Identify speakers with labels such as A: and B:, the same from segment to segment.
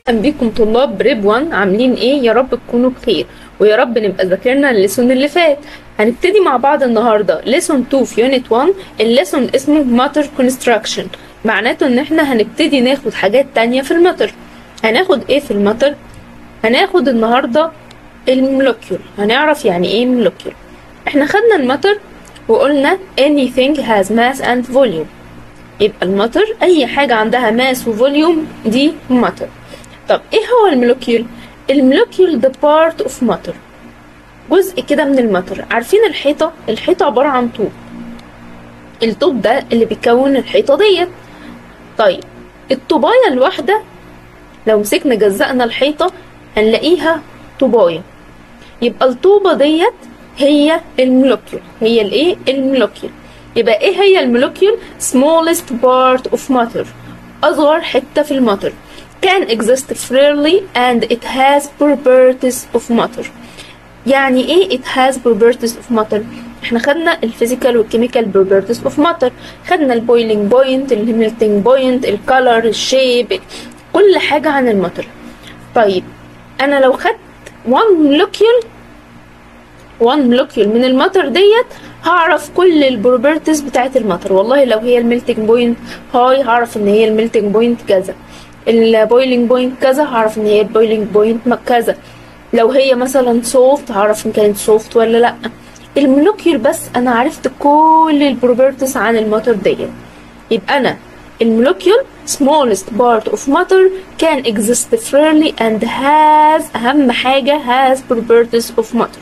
A: اهلا بيكم طلاب بريب 1 عاملين ايه يا رب تكونوا بخير ويا رب نبقى ذاكرنا الليسون اللي فات هنبتدي مع بعض النهارده ليسون 2 في يونت 1 الليسون اسمه ماتر كونستراكشن معناته ان احنا هنبتدي ناخد حاجات تانية في الماتر هناخد ايه في الماتر هناخد النهارده المولكيول هنعرف يعني ايه مولكيول احنا خدنا الماتر وقلنا anything has mass and volume يبقى الماتر اي حاجه عندها ماس وفوليوم دي ماتر طب ايه هو المولكيول المولكيول ده بارت اوف ماتر جزء كده من الماتر عارفين الحيطه الحيطه عباره عن طوب الطوب ده اللي بيكون الحيطه ديت طيب الطوبايه الواحده لو مسكنا جزأنا الحيطه هنلاقيها طوبايه يبقى الطوبه ديت هي المولكيول هي الايه المولكيول يبقى ايه هي المولكيول smallest part of matter اصغر حته في الماتر can exist freely and it has properties of matter يعني ايه it has properties of matter احنا خدنا الفيزيكال والكيميكال properties of matter خدنا البويلينج بوينت الميلتنج بوينت الكالر الشيب كل حاجه عن الماتر طيب انا لو خدت one molecule one molecule من الماتر ديت هعرف كل البروبرتيز بتاعت الماتر والله لو هي الميلتنج بوينت هاي هعرف ان هي الميلتنج بوينت كذا البويلنج بوينت كذا هعرف ان هي البويلنج بوينت كذا لو هي مثلا سوفت هعرف ان كانت سوفت ولا لا المولكيول بس انا عرفت كل البروبرتيز عن الماتر ديت يبقى انا المولكيول smallest part of matter can exist freely and has اهم حاجه has properties of matter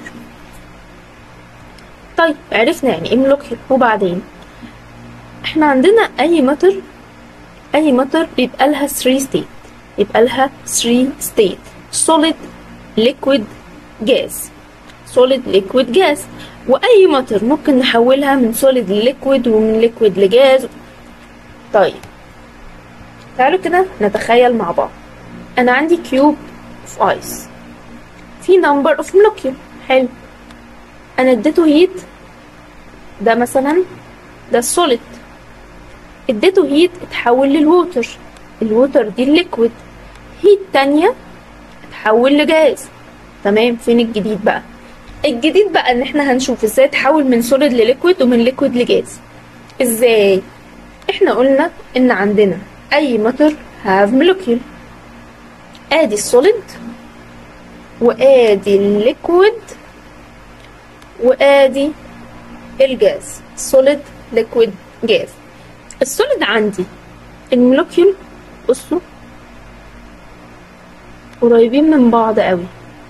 A: طيب عرفنا يعني ايه مولكيول وبعدين احنا عندنا اي ماتر اي ماتر بيبقى لها 3 ستيت يبقى لها 3 ستيت solid liquid gas solid liquid gas واي ماتر ممكن نحولها من solid liquid ومن liquid لجاز طيب تعالوا كده نتخيل مع بعض انا عندي كيوب اوف ايس في نمبر اوف molecule حلو انا اديته هيت ده مثلا ده السوليد اديته هيت اتحول للووتر الووتر دي الليكويد هيت تانية اتحول لجاز تمام فين الجديد بقى الجديد بقى ان احنا هنشوف ازاي تحول من سوليد لليكويد ومن ليكويد لجاز ازاي احنا قلنا ان عندنا اي ماتر هاف molecule ادي السوليد وادي الليكويد وادي الجاز solid liquid gas السوليد عندي المولكيول بصوا قريبين من بعض قوي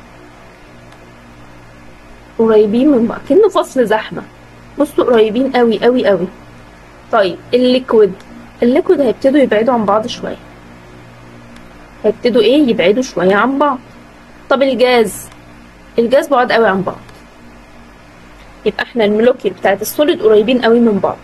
A: قريبين من بعض كأنه فصل زحمة بصوا قريبين قوي قوي قوي طيب الليكويد الليكويد هيبتدوا يبعدوا عن بعض شوية هيبتدوا ايه يبعدوا شوية عن بعض طب الجاز الجاز بعاد قوي عن بعض يبقى احنا المولكيول بتاعت السوليد قريبين قوي من بعض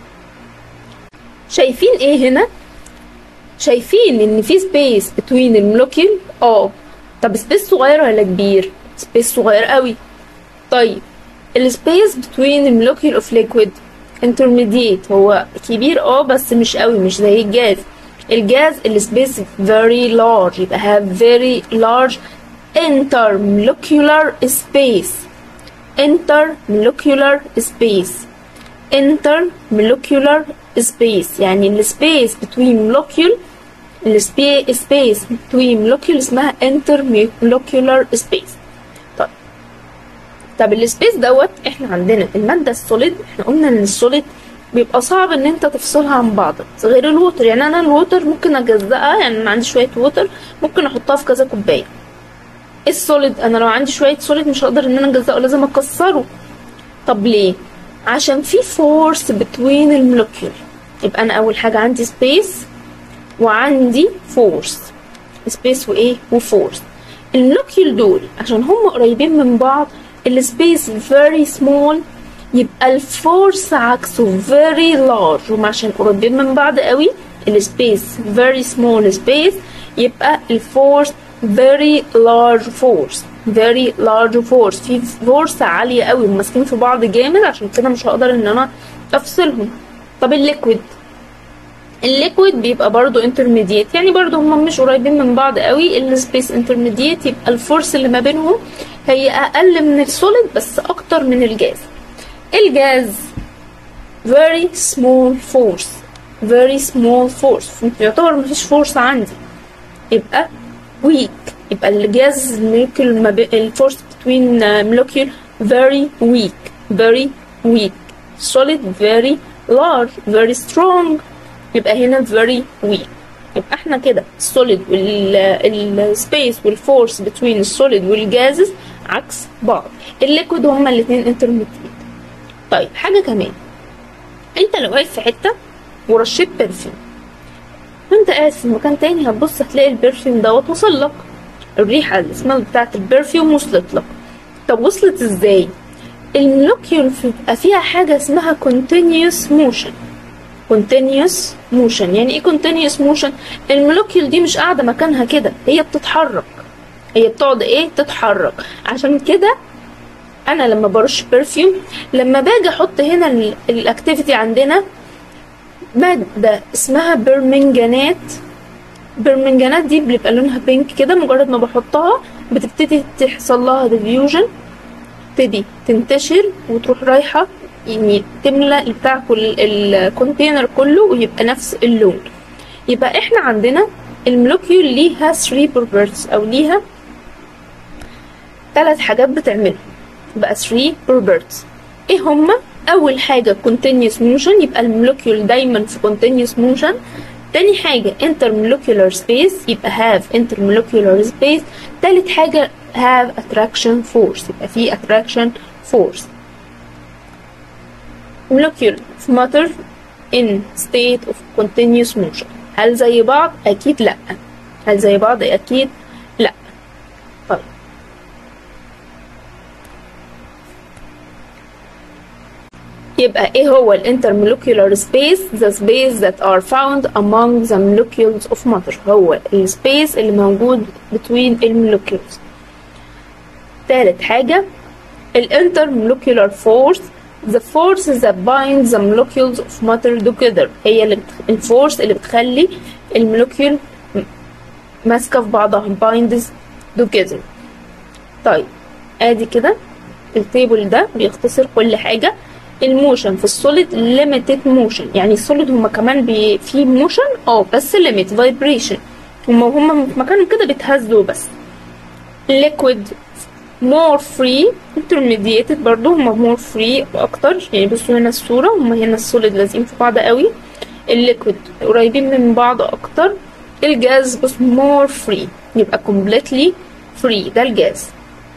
A: شايفين ايه هنا شايفين ان في سبيس بتوين المولكيول اه طب سبيس صغير ولا كبير سبيس صغير قوي طيب السبيس بتوين المولكيول اوف ليكويد انترميديت هو كبير اه بس مش قوي مش زي الجاز الجاز السبيس very large يبقى have very large intermolecular space intermolecular space intermolecular space يعني السبيس between molecule السبيس between molecule اسمها intermolecular space طيب طب السبيس دوت احنا عندنا المادة السوليد احنا قلنا ان السوليد بيبقى صعب ان انت تفصلها عن بعض غير الووتر يعني انا الووتر ممكن اجزأها يعني انا عندي شوية ووتر ممكن احطها في كذا كوباية السوليد انا لو عندي شويه سوليد مش هقدر ان انا اجزأه لازم اكسره طب ليه عشان في فورس بتوين المولكيول يبقى انا اول حاجه عندي سبيس وعندي فورس سبيس وايه وفورس المولكيول دول عشان هم قريبين من بعض السبيس very small يبقى الفورس عكسه very large وما عشان قريبين من بعض قوي السبيس very small space يبقى الفورس very large force very large force في فورس عالية قوي وماسكين في بعض جامد عشان كده مش هقدر ان انا افصلهم طب الليكويد الليكويد بيبقى برضو انترميديت يعني برضو هما مش قريبين من بعض قوي السبيس انترميديت يبقى الفورس اللي ما بينهم هي اقل من السوليد بس اكتر من الجاز الجاز very small force very small force يعتبر مفيش فورس عندي يبقى weak يبقى الجاز molecule ما بين الفورس between molecule very weak very weak solid very large very strong يبقى هنا very weak يبقى احنا كده السوليد والسبيس والفورس بين السوليد والجازز عكس بعض الليكويد هما الاثنين انترميديت طيب حاجه كمان انت لو واقف في حته ورشيت برفيوم وانت قاعد في مكان تاني هتبص هتلاقي البرفيوم دوت وصل لك الريحه السمال بتاعت البرفيوم وصلت لك طب وصلت ازاي المولكيول بيبقى فيها حاجه اسمها continuous motion continuous motion يعني ايه continuous motion المولكيول دي مش قاعده مكانها كده هي بتتحرك هي بتقعد ايه تتحرك عشان كده انا لما برش برفيوم لما باجي احط هنا الاكتيفيتي عندنا ماده اسمها برمنجانات برمنجانات دي بيبقى لونها بينك كده مجرد ما بحطها بتبتدي تحصل لها ديفيوجن تبتدي تنتشر وتروح رايحه يعني تملى بتاع كل الكونتينر كله ويبقى نفس اللون يبقى احنا عندنا المولكيول ليها 3 بروبرتيز او ليها ثلاث حاجات بتعملها يبقى 3 بروبرتيز ايه هما اول حاجه continuous motion يبقى المولكيول دايما في continuous motion تاني حاجة intermolecular space يبقى have intermolecular space تالت حاجة have attraction force يبقى في attraction force molecule of matter in state of continuous motion هل زي بعض؟ أكيد لأ هل زي بعض؟ أكيد لأ طيب يبقى ايه هو الانترمولكيولار سبيس the space that are found among the molecules of matter هو السبيس اللي موجود between المولكيولز تالت حاجة الانترمولكيولار force the force that binds the molecules of matter together هي اللي بتخ... الفورس اللي بتخلي المولكيول ماسكة في بعضها binds together طيب ادي كده التيبل ده بيختصر كل حاجة الموشن في السوليد ليميتد موشن يعني السوليد هما كمان بي في موشن اه بس ليميت فايبريشن هما هما في مكانهم كده بيتهزوا بس liquid more free intermediated برضو هما more free اكتر يعني بصوا هنا الصورة هما هنا السوليد لازقين في بعض قوي الليكويد قريبين من بعض اكتر الجاز بص more free يبقى completely free ده الجاز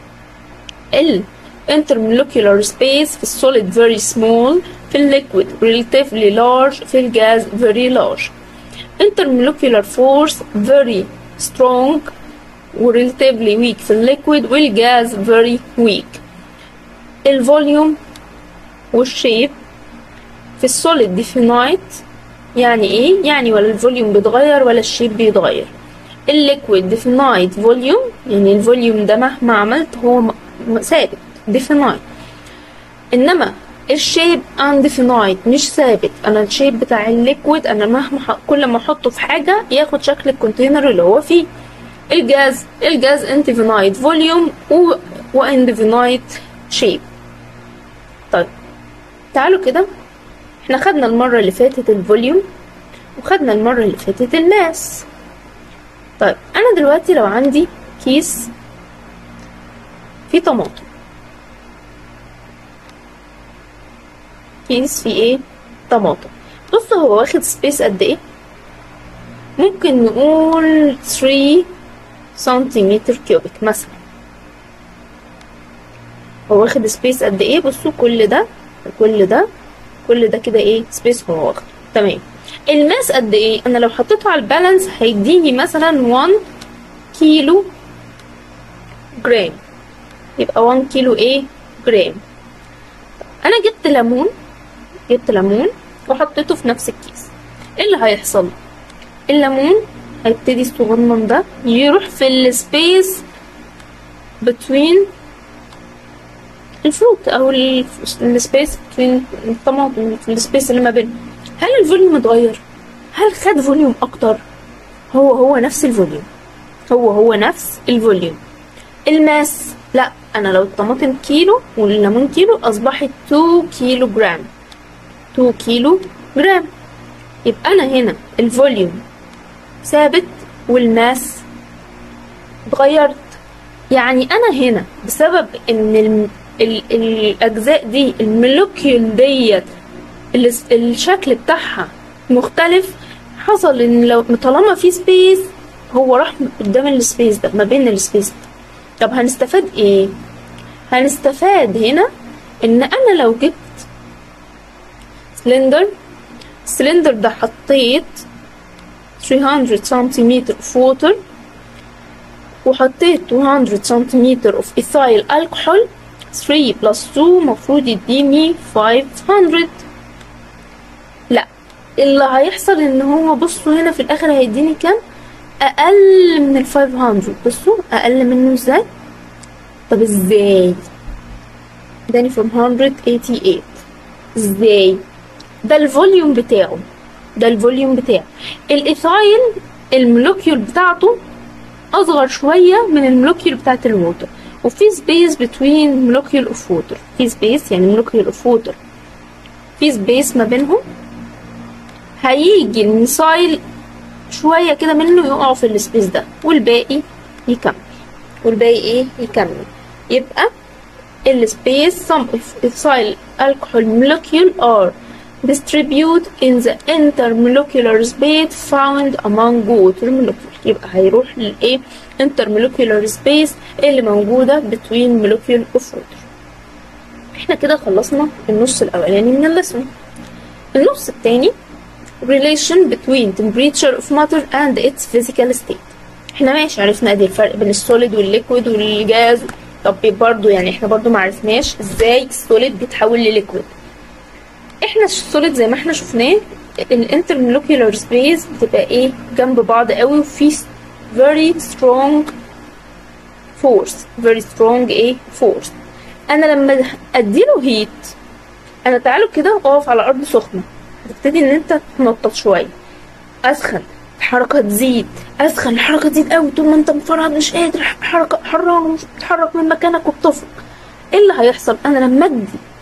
A: ال intermolecular space في السوليد very small في الليكويد relatively large في الجاز very large intermolecular force very strong و relatively weak في الليكويد والجاز very weak الفوليوم والشيب في السوليد definite يعني ايه يعني ولا الفوليوم بيتغير ولا الشيب بيتغير الليكويد definite فوليوم يعني الفوليوم ده مهما عملت هو ثابت definite انما الشيب undefinite مش ثابت انا الشيب بتاع الليكويد انا مهما ح... كل ما احطه في حاجه ياخد شكل الكونتينر اللي هو فيه الجاز الجاز indefinite فوليوم و, و indefinite شيب طيب تعالوا كده احنا خدنا المره اللي فاتت الفوليوم وخدنا المره اللي فاتت الماس طيب انا دلوقتي لو عندي كيس فيه طماطم كيس فيه ايه طماطم بص هو واخد سبيس قد ايه ممكن نقول 3 سنتيمتر كيوبيك مثلا هو واخد سبيس قد ايه بصوا كل ده كل ده كل ده كده ايه سبيس هو واخد تمام الماس قد ايه انا لو حطيته على البالانس هيديني مثلا 1 كيلو جرام يبقى 1 كيلو ايه جرام انا جبت ليمون جبت ليمون وحطيته في نفس الكيس ايه اللي هيحصل الليمون هيبتدي الصغنن ده يروح في السبيس بتوين الفروت او السبيس بتوين الطماطم في السبيس اللي ما بينهم هل الفوليوم اتغير هل خد فوليوم اكتر هو هو نفس الفوليوم هو هو نفس الفوليوم الماس لا انا لو الطماطم كيلو والليمون كيلو اصبحت 2 كيلو جرام 2 كيلو جرام يبقى انا هنا الفوليوم ثابت والماس اتغيرت يعني انا هنا بسبب ان ال ال الاجزاء دي المولكيول ديت ال- الشكل بتاعها مختلف حصل ان لو طالما في سبيس هو راح قدام السبيس ده ما بين السبيس ده طب هنستفاد ايه هنستفاد هنا ان انا لو جبت سلندر السلندر ده حطيت 300 سنتيمتر اوف ووتر وحطيت 200 سنتيمتر اوف ايثايل الكحول 3 بلس 2 مفروض يديني 500 لا اللي هيحصل ان هو بصوا هنا في الاخر هيديني كام اقل من ال 500 بصوا اقل منه ازاي طب ازاي اداني 488 ازاي ده الفوليوم بتاعه ده الفوليوم بتاعه الايثايل المولكيول بتاعته اصغر شويه من المولكيول بتاعت الووتر وفي سبيس بتوين مولكيول اوف ووتر في سبيس يعني مولكيول اوف ووتر في سبيس ما بينهم هيجي الميثايل شويه كده منه يقعوا في السبيس ده والباقي يكمل والباقي ايه يكمل يبقى السبيس some of ethyl alcohol molecule are distribute in the intermolecular space found among water molecule يبقى هيروح للايه intermolecular space اللي موجودة between molecule of water احنا كده خلصنا النص الاولاني من اللسن النص التاني relation between temperature of matter and its physical state احنا ماشي عرفنا ادي الفرق بين السوليد والليكويد والجاز طب برضو يعني احنا برضو معرفناش ازاي السوليد بيتحول لليكويد احنا السوليد زي ما احنا شفناه الانترمولكيولار سبيس بتبقى ايه جنب بعض قوي وفي very strong force very strong ايه force انا لما اديله هيت انا تعالوا كده اقف على ارض سخنه هتبتدي ان انت تنطط شويه اسخن الحركه تزيد اسخن الحركه تزيد قوي طول ما انت مفرهد مش قادر حركه حران مش بتتحرك من مكانك وبتفرق ايه اللي هيحصل انا لما ادي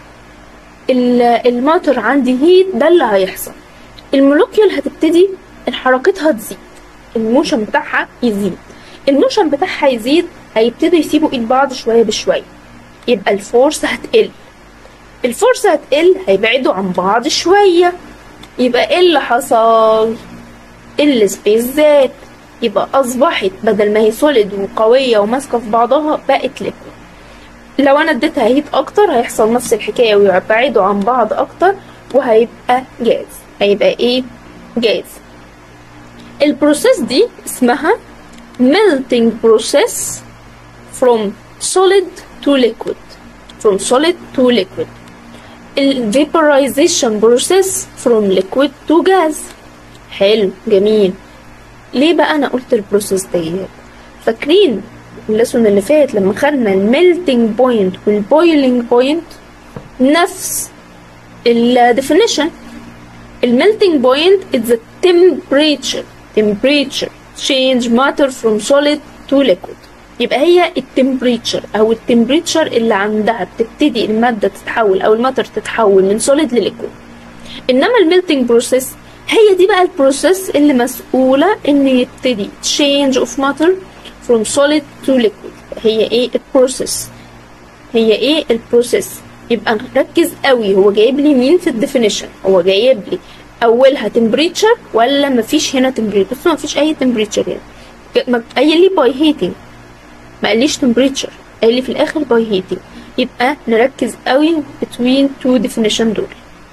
A: الموتور عندي هيت ده اللي هيحصل المولكيول هتبتدي حركتها تزيد الموشن بتاعها يزيد الموشن بتاعها يزيد هيبتدوا يسيبوا ايد بعض شويه بشويه يبقى الفورس هتقل الفورس هتقل هيبعدوا عن بعض شويه يبقى ايه اللي حصل السبيس زاد يبقى اصبحت بدل ما هي سوليد وقويه وماسكه في بعضها بقت ليكويد لو انا اديتها هيت اكتر هيحصل نفس الحكايه ويبعدوا عن بعض اكتر وهيبقى جاز هيبقى ايه جاز البروسيس دي اسمها melting process from solid to liquid from solid to liquid ال vaporization process from liquid to gas حلو جميل ليه بقى انا قلت البروسيس ديت فاكرين الليسون اللي فات لما خدنا الميلتنج بوينت والبويلنج بوينت نفس الديفينيشن الميلتنج بوينت is the temperature temperature change matter from solid to liquid يبقى هي التمبريتشر او التمبريتشر اللي عندها بتبتدي المادة تتحول او الماتر تتحول من solid لليكويد انما الميلتنج بروسيس هي دي بقى البروسيس اللي مسؤولة ان يبتدي change of matter from solid to liquid هي ايه البروسيس هي ايه البروسيس يبقى نركز قوي هو جايب لي مين في الديفينيشن هو جايب لي اولها تمبريتشر ولا مفيش هنا تمبريتشر بصوا مفيش اي تمبريتشر هنا قايل لي باي هيتنج ما قاليش تمبريتشر قال لي في الاخر باي هيتنج يبقى نركز قوي between two definition دول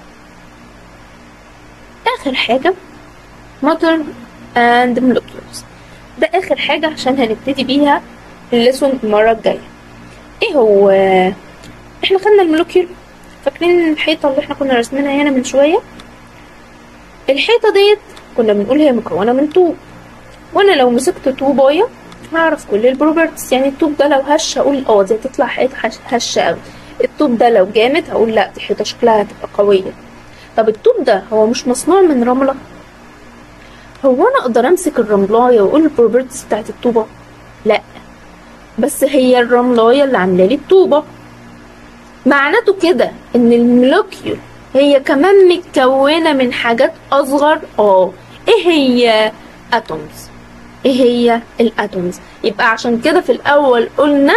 A: اخر حاجه matter and molecules ده اخر حاجه عشان هنبتدي بيها الليسون المره الجايه ايه هو احنا خدنا المولكيول فاكرين الحيطه اللي احنا كنا رسمينها هنا من شويه الحيطه ديت كنا بنقول هي مكونه من طوب وانا لو مسكت طوبايه هعرف كل البروبرتيز يعني الطوب ده لو هش هقول اه دي هتطلع حيطه هشه قوي الطوب ده لو جامد هقول لا دي حيطه شكلها هتبقى قويه طب الطوب ده هو مش مصنوع من رمله هو انا اقدر امسك الرملايه واقول البروبرتيز بتاعت الطوبه لا بس هي الرملايه اللي عامله لي الطوبه معناته كده ان المولكيول هي كمان متكونه من حاجات اصغر اه ايه هي اتومز ايه هي الاتومز يبقى عشان كده في الاول قلنا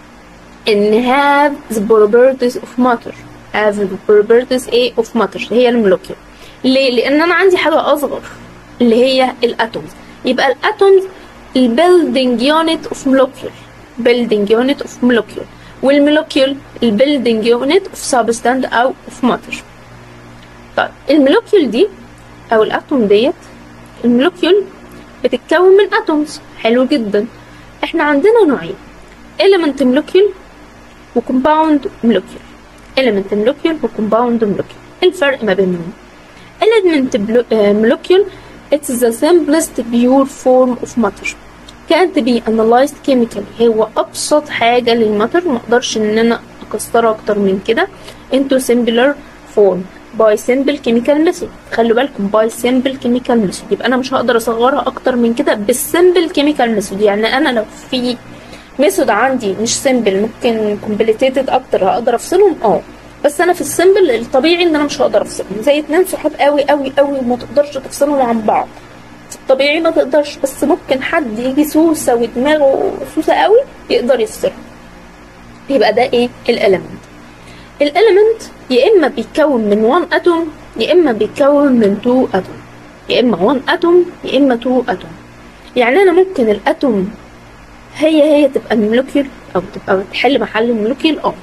A: ان have the properties of matter have the properties ايه of matter هي المولكيول ليه لان انا عندي حاجه اصغر اللي هي الاتومز يبقى الاتومز البيلدينج يونت اوف molecule building unit of molecule والمولكيول البيلدينج يونت اوف سبستاند او اوف ماتر طيب المولكيول دي او الاتوم ديت المولكيول بتتكون من اتومز حلو جدا احنا عندنا نوعين element molecule وكومباوند molecule element molecule وكومباوند molecule الفرق ما بينهم element molecule it's the simplest pure form of matter can't be analyzed chemically هو ابسط حاجه للماتر ما اقدرش ان انا اكسرها اكتر من كده into simpler form by simple chemical method خلوا بالكم by simple chemical method يبقى انا مش هقدر اصغرها اكتر من كده بالسمبل chemical method يعني انا لو في ميثود عندي مش سمبل ممكن كومبليتيتد اكتر هقدر افصلهم اه بس انا في السمبل الطبيعي ان انا مش هقدر افصلهم زي اتنين صحاب قوي قوي قوي وما تقدرش تفصلهم عن بعض في الطبيعي ما تقدرش بس ممكن حد يجي سوسه ودماغه سوسه قوي يقدر يفصلهم يبقى ده ايه الاليمنت الاليمنت يا اما بيتكون من 1 اتوم يا اما بيتكون من 2 اتوم يا اما 1 اتوم يا اما 2 اتوم يعني انا ممكن الاتوم هي هي تبقى مولكيول او تبقى بتحل محل المولكيول اه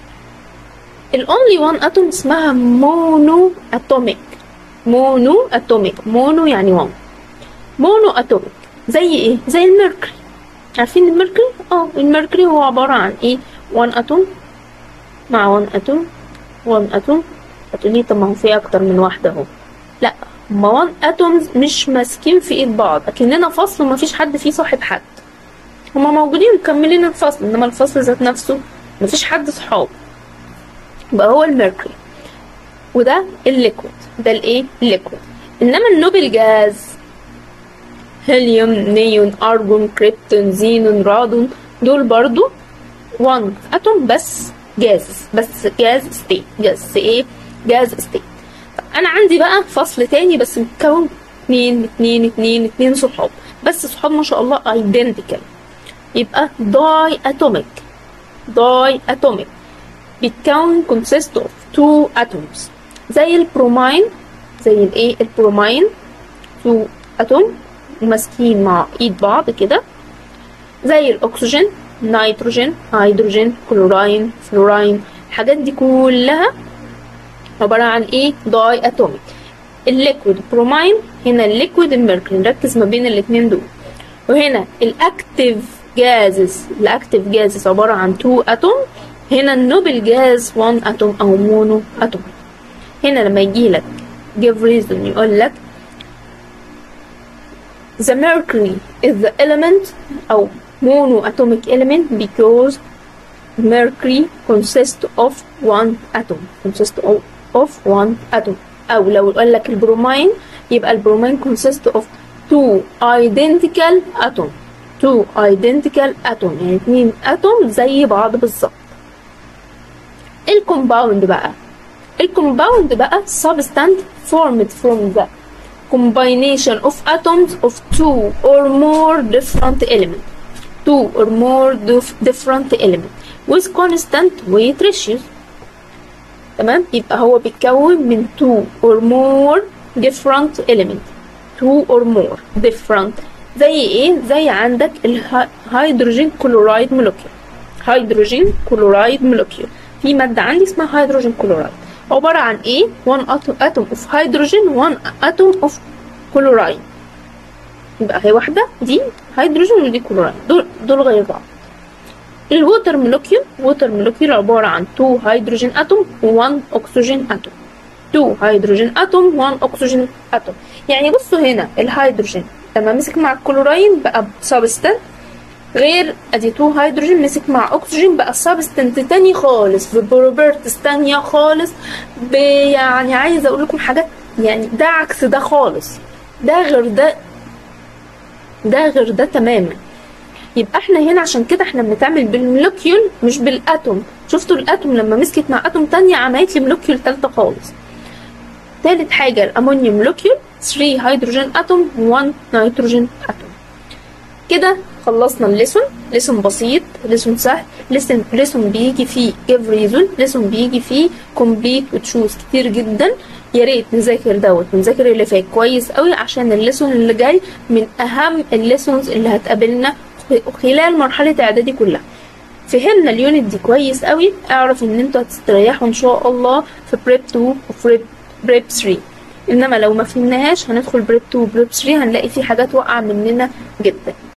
A: الاونلي 1 اتوم اسمها مونو اتوميك مونو اتوميك مونو يعني 1 مونو اتوميك زي ايه زي الميركوري عارفين الميركوري اه الميركوري هو عباره عن ايه 1 اتوم مع 1 اتوم 1 اتوم هتقولي طب ما هو في اكتر من واحده اهو لا هما 1 اتومز مش ماسكين في ايد بعض اكننا فصل ومفيش حد فيه صاحب حد هما موجودين مكملين الفصل انما الفصل ذات نفسه مفيش حد صحاب يبقى هو الميركوري وده الليكويد ده الايه الليكويد انما النوبل جاز هيليوم نيون ارجون كريبتون زينون رادون دول برضو 1 اتوم بس جاز بس جاز ستيت جاز ايه جاز ستيت انا عندي بقى فصل تاني بس متكون اتنين اتنين اتنين اتنين صحاب بس صحاب ما شاء الله ايدنتيكال يبقى داي اتوميك داي اتوميك بيتكون consist of two atoms زي البرومين زي الايه البرومين two اتوم ماسكين مع ايد بعض كده زي الاكسجين نيتروجين هيدروجين كلوراين فلوراين الحاجات دي كلها عبارة عن ايه داي اتوميك الليكويد برومين هنا الليكويد الميركوري نركز ما بين الاتنين دول وهنا الاكتيف جازز الاكتيف جازز عبارة عن 2 اتوم هنا النوبل جاز 1 اتوم او مونو اتوم هنا لما يجي لك give reason يقول لك the mercury is the element او monoatomic element because mercury consists of one atom consists of, of one atom او لو قال لك البرومين يبقى البرومين consists of two identical atom two identical atom يعني اتنين اتوم زي بعض بالظبط الكومباوند بقى الكومباوند بقى substance formed from the combination of atoms of two or more different elements two or more different elements with constant weight ratios تمام يبقى هو بيتكون من two or more different elements two or more different زي ايه زي عندك الهيدروجين كلورايد مولكيول هيدروجين كلورايد مولكيول في مادة عندي اسمها هيدروجين كلورايد عبارة عن ايه 1 اتوم اوف هيدروجين 1 اتوم اوف كلورايد يبقى هي واحدة دي هيدروجين ودي كلورايد دول دول غير بعض الووتر مولكيول ووتر مولكيول عبارة عن 2 هيدروجين اتوم و1 اكسجين اتوم 2 هيدروجين اتوم 1 اكسجين اتوم يعني بصوا هنا الهيدروجين لما مسك مع الكلوراين بقى سبستانت غير ادي 2 هيدروجين مسك مع اكسجين بقى سبستنت تاني خالص ببروبرتس تانية خالص يعني عايزه اقول لكم حاجات يعني ده عكس ده خالص ده غير ده ده غير ده تماما يبقى احنا هنا عشان كده احنا بنتعامل بالمولكيول مش بالاتوم شفتوا الاتوم لما مسكت مع اتوم تانية عملت لي مولكيول تالتة خالص تالت حاجة الامونيوم مولكيول 3 هيدروجين اتوم 1 نيتروجين اتوم كده خلصنا الليسون ليسون بسيط ليسون سهل ليسون ليسون بيجي فيه give reason ليسون بيجي فيه complete وتشوز كتير جدا يا ريت نذاكر دوت ونذاكر اللي فات كويس قوي عشان الليسون اللي جاي من اهم الليسونز اللي هتقابلنا خلال مرحلة اعدادي كلها فهمنا اليونت دي كويس قوي اعرف ان انتوا هتستريحوا ان شاء الله في بريب 2 وفي بريب 3 انما لو ما فهمناهاش هندخل بريب 2 وبريب 3 هنلاقي في حاجات واقعة مننا جدا